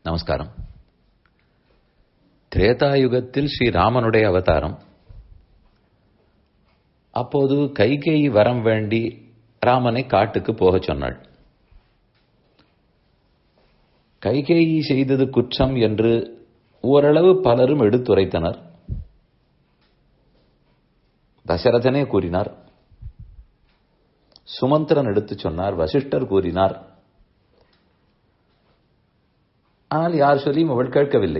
நமஸ்காரம் திரேதாயுகத்தில் ஸ்ரீராமனுடைய அவதாரம் அப்போது கைகேயி வரம் வேண்டி ராமனை காட்டுக்கு போகச் சொன்னாள் கைகேயி செய்தது குற்றம் என்று ஓரளவு பலரும் எடுத்துரைத்தனர் தசரதனே கூறினார் சுமந்திரன் எடுத்துச் சொன்னார் வசிஷ்டர் கூறினார் ஆனால் யார் சொல்லியும் அவள் கேட்கவில்லை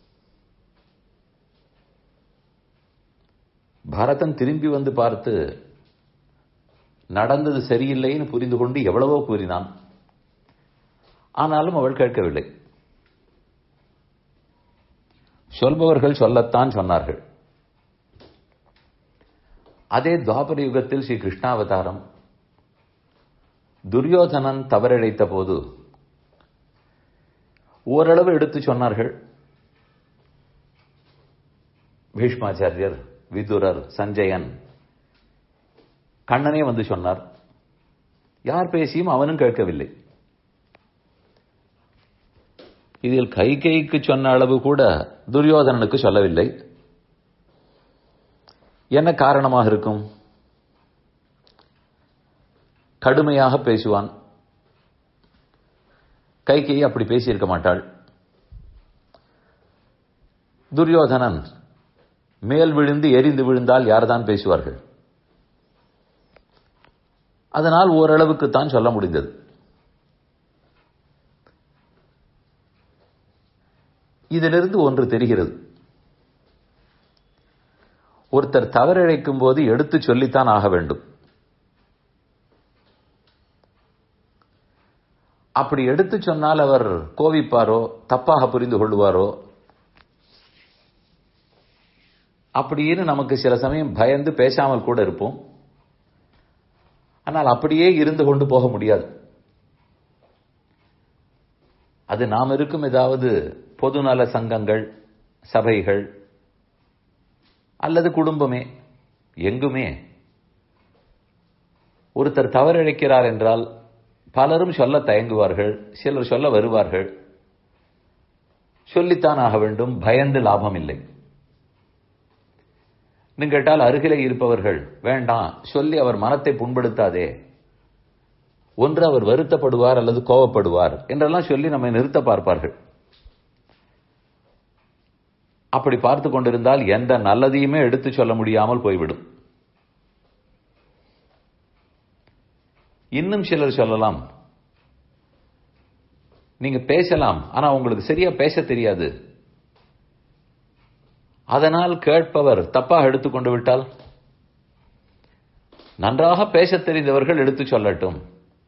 பரதன் திரும்பி வந்து பார்த்து நடந்தது சரியில்லைன்னு புரிந்து கொண்டு எவ்வளவோ கூறினான் ஆனாலும் அவள் கேட்கவில்லை சொல்பவர்கள் சொல்லத்தான் சொன்னார்கள் அதே துவாபர யுகத்தில் ஸ்ரீ கிருஷ்ணாவதாரம் துரியோதனன் தவறிழைத்த போது ஓரளவு எடுத்து சொன்னார்கள் பீஷ்மாச்சாரியர் விதுரர் சஞ்சயன் கண்ணனே வந்து சொன்னார் யார் பேசியும் அவனும் கேட்கவில்லை இதில் கைகைக்கு சொன்ன அளவு கூட துரியோதனனுக்கு சொல்லவில்லை என்ன காரணமாக இருக்கும் கடுமையாக பேசுவான் கைகையை அப்படி பேசியிருக்க மாட்டாள் துரியோதனன் மேல் விழுந்து எரிந்து விழுந்தால் யார்தான் பேசுவார்கள் அதனால் ஓரளவுக்கு தான் சொல்ல முடிந்தது இதிலிருந்து ஒன்று தெரிகிறது ஒருத்தர் தவறிழைக்கும் போது எடுத்து சொல்லித்தான் ஆக வேண்டும் அப்படி எடுத்து சொன்னால் அவர் கோவிப்பாரோ தப்பாக புரிந்து கொள்வாரோ அப்படின்னு நமக்கு சில சமயம் பயந்து பேசாமல் கூட இருப்போம் ஆனால் அப்படியே இருந்து கொண்டு போக முடியாது அது நாம் இருக்கும் ஏதாவது பொதுநல சங்கங்கள் சபைகள் அல்லது குடும்பமே எங்குமே ஒருத்தர் தவறிழைக்கிறார் என்றால் பலரும் சொல்ல தயங்குவார்கள் சிலர் சொல்ல வருவார்கள் சொல்லித்தான் ஆக வேண்டும் பயந்து லாபம் இல்லை நீங்கள் கேட்டால் அருகிலே இருப்பவர்கள் வேண்டாம் சொல்லி அவர் மனத்தை புண்படுத்தாதே ஒன்று அவர் வருத்தப்படுவார் அல்லது கோவப்படுவார் என்றெல்லாம் சொல்லி நம்மை நிறுத்த பார்ப்பார்கள் அப்படி பார்த்து கொண்டிருந்தால் எந்த நல்லதையுமே எடுத்து சொல்ல முடியாமல் போய்விடும் இன்னும் சிலர் சொல்லலாம் நீங்க பேசலாம் ஆனா உங்களுக்கு சரியா பேச தெரியாது அதனால் கேட்பவர் தப்பாக எடுத்துக்கொண்டு விட்டால் நன்றாக பேச தெரிந்தவர்கள் எடுத்து சொல்லட்டும்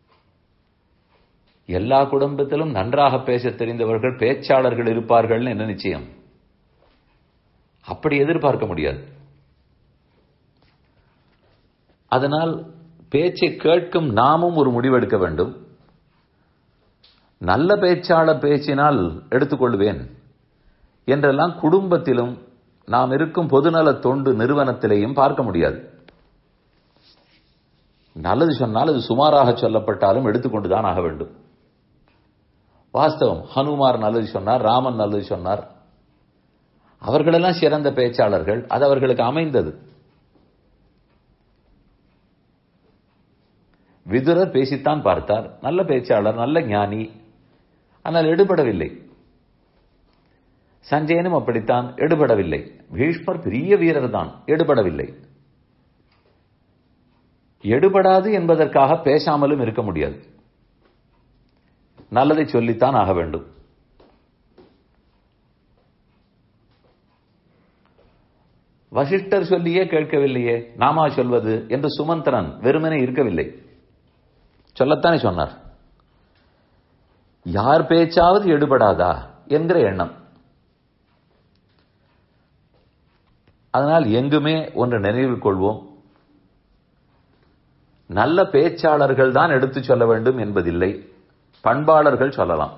எல்லா குடும்பத்திலும் நன்றாக பேச தெரிந்தவர்கள் பேச்சாளர்கள் இருப்பார்கள் என்ன நிச்சயம் அப்படி எதிர்பார்க்க முடியாது அதனால் பேச்சை கேட்கும் நாமும் ஒரு முடிவெடுக்க வேண்டும் நல்ல பேச்சாளர் பேச்சினால் எடுத்துக்கொள்வேன் என்றெல்லாம் குடும்பத்திலும் நாம் இருக்கும் பொதுநல தொண்டு நிறுவனத்திலேயும் பார்க்க முடியாது நல்லது சொன்னால் அது சுமாராக சொல்லப்பட்டாலும் எடுத்துக்கொண்டுதான் ஆக வேண்டும் வாஸ்தவம் ஹனுமார் நல்லது சொன்னார் ராமன் நல்லது சொன்னார் அவர்களெல்லாம் சிறந்த பேச்சாளர்கள் அது அவர்களுக்கு அமைந்தது விதுரர் பேசித்தான் பார்த்தார் நல்ல பேச்சாளர் நல்ல ஞானி ஆனால் எடுபடவில்லை சஞ்சயனும் அப்படித்தான் எடுபடவில்லை பீஷ்மர் பெரிய வீரர் தான் எடுபடவில்லை எடுபடாது என்பதற்காக பேசாமலும் இருக்க முடியாது நல்லதை சொல்லித்தான் ஆக வேண்டும் வசிஷ்டர் சொல்லியே கேட்கவில்லையே நாமா சொல்வது என்று சுமந்திரன் வெறுமனே இருக்கவில்லை சொல்லத்தானே சொன்னார் யார் பேச்சாவது எடுபடாதா என்கிற எண்ணம் அதனால் எங்குமே ஒன்று நினைவில் கொள்வோம் நல்ல பேச்சாளர்கள் தான் எடுத்து சொல்ல வேண்டும் என்பதில்லை பண்பாளர்கள் சொல்லலாம்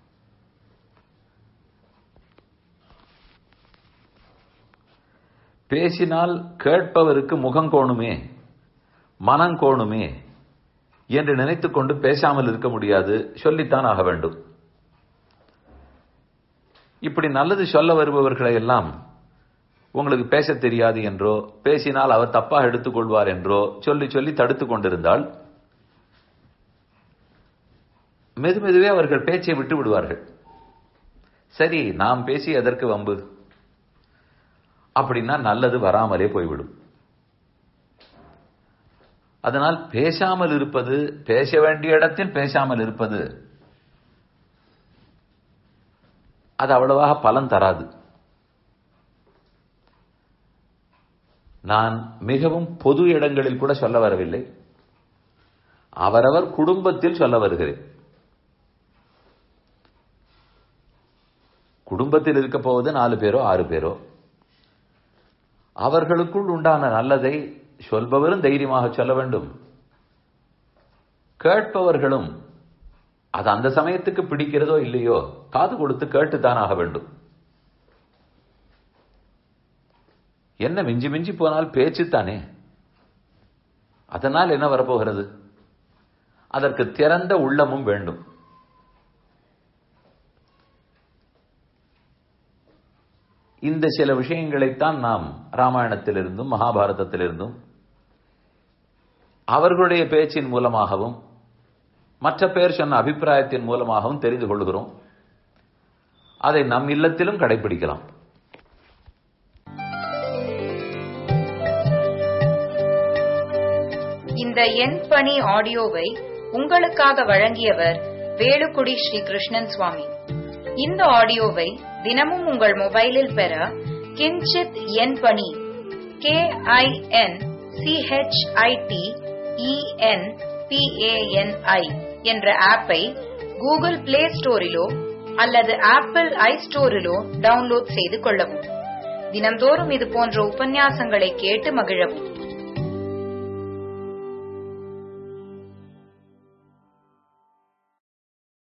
பேசினால் கேட்பவருக்கு முகம் கோணுமே மனம் கோணுமே என்று நினைத்துக் கொண்டு பேசாமல் இருக்க முடியாது சொல்லித்தான் ஆக வேண்டும் இப்படி நல்லது சொல்ல வருபவர்களை எல்லாம் உங்களுக்கு பேச தெரியாது என்றோ பேசினால் அவர் தப்பாக எடுத்துக்கொள்வார் என்றோ சொல்லி சொல்லி தடுத்து கொண்டிருந்தால் மெதுமெதுவே அவர்கள் பேச்சை விட்டு விடுவார்கள் சரி நாம் பேசி எதற்கு வம்பு அப்படின்னா நல்லது வராமலே போய்விடும் அதனால் பேசாமல் இருப்பது பேச வேண்டிய இடத்தில் பேசாமல் இருப்பது அது அவ்வளவாக பலன் தராது நான் மிகவும் பொது இடங்களில் கூட சொல்ல வரவில்லை அவரவர் குடும்பத்தில் சொல்ல வருகிறேன் குடும்பத்தில் இருக்க போவது நாலு பேரோ ஆறு பேரோ அவர்களுக்குள் உண்டான நல்லதை சொல்பவரும் தைரியமாக சொல்ல வேண்டும் கேட்பவர்களும் அது அந்த சமயத்துக்கு பிடிக்கிறதோ இல்லையோ காது கொடுத்து கேட்டுத்தான் ஆக வேண்டும் என்ன மிஞ்சி மிஞ்சி போனால் பேச்சுத்தானே அதனால் என்ன வரப்போகிறது அதற்கு திறந்த உள்ளமும் வேண்டும் இந்த சில விஷயங்களைத்தான் நாம் ராமாயணத்திலிருந்தும் மகாபாரதத்திலிருந்தும் அவர்களுடைய பேச்சின் மூலமாகவும் மற்ற பேர் சொன்ன அபிப்பிராயத்தின் மூலமாகவும் தெரிந்து கொள்கிறோம் அதை நம் இல்லத்திலும் கடைபிடிக்கலாம் இந்த எண் பணி ஆடியோவை உங்களுக்காக வழங்கியவர் வேலுக்குடி ஸ்ரீ கிருஷ்ணன் சுவாமி இந்த ஆடியோவை தினமும் உங்கள் மொபைலில் பெற கிஞ்சித் எண் பணி கே ஐ என் சிஹெச்ஐடி இஎன் பிஏஎன்ஐ என்ற ஆப்பை கூகுள் பிளே ஸ்டோரிலோ அல்லது ஆப்பிள் ஐ ஸ்டோரிலோ டவுன்லோட் செய்து கொள்ளவும் தினந்தோறும் இது போன்ற உபன்யாசங்களை கேட்டு மகிழவும்